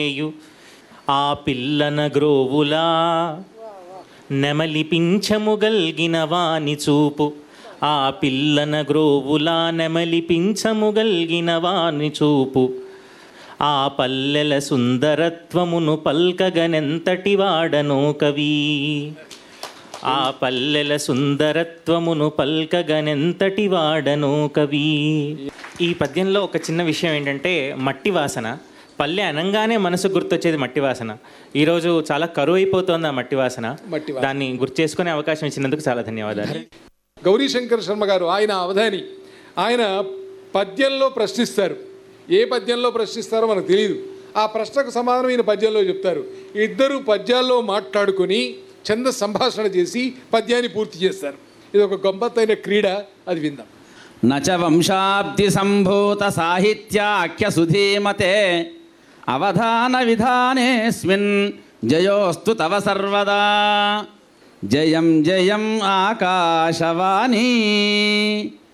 చేయు ఆ పిల్లన గ్రోవులా నెమలిపించముగల్గిన వాని చూపు ఆ పిల్లన గ్రోవులా నెమలిపించముగల్గిన వాని చూపు ఆ పల్లెల సుందరత్వమును పల్కగనెంతటి వాడనో కవి ఆ పల్లెల సుందరత్వమును పల్కగనెంతటి వాడనో కవి ఈ పద్యంలో ఒక చిన్న విషయం ఏంటంటే మట్టి వాసన పల్లె అనంగానే మనసు గుర్తొచ్చేది మట్టి వాసన ఈరోజు చాలా కరువు అయిపోతోంది ఆ మట్టి వాసన మట్టి వాసన. దాన్ని గుర్తు చేసుకునే అవకాశం ఇచ్చినందుకు చాలా ధన్యవాదాలు గౌరీశంకర్ శర్మ గారు ఆయన అవధాని ఆయన పద్యంలో ప్రశ్నిస్తారు ఏ పద్యంలో ప్రశ్నిస్తారో మనకు తెలియదు ఆ ప్రశ్నకు సమాధానం ఈయన పద్యంలో చెప్తారు ఇద్దరు పద్యాల్లో మాట్లాడుకొని చంద సంభాషణ చేసి పద్యాన్ని పూర్తి చేస్తారు ఇది ఒక గొప్పతైన క్రీడ అది విందాం నచ వంశాబ్ది సంభూత సాహిత్యాఖ్య సుధీమతే అవధాన విధానేస్మిన్ జయోస్తు తవ సర్వదా జయం జయం ఆకాశవాణి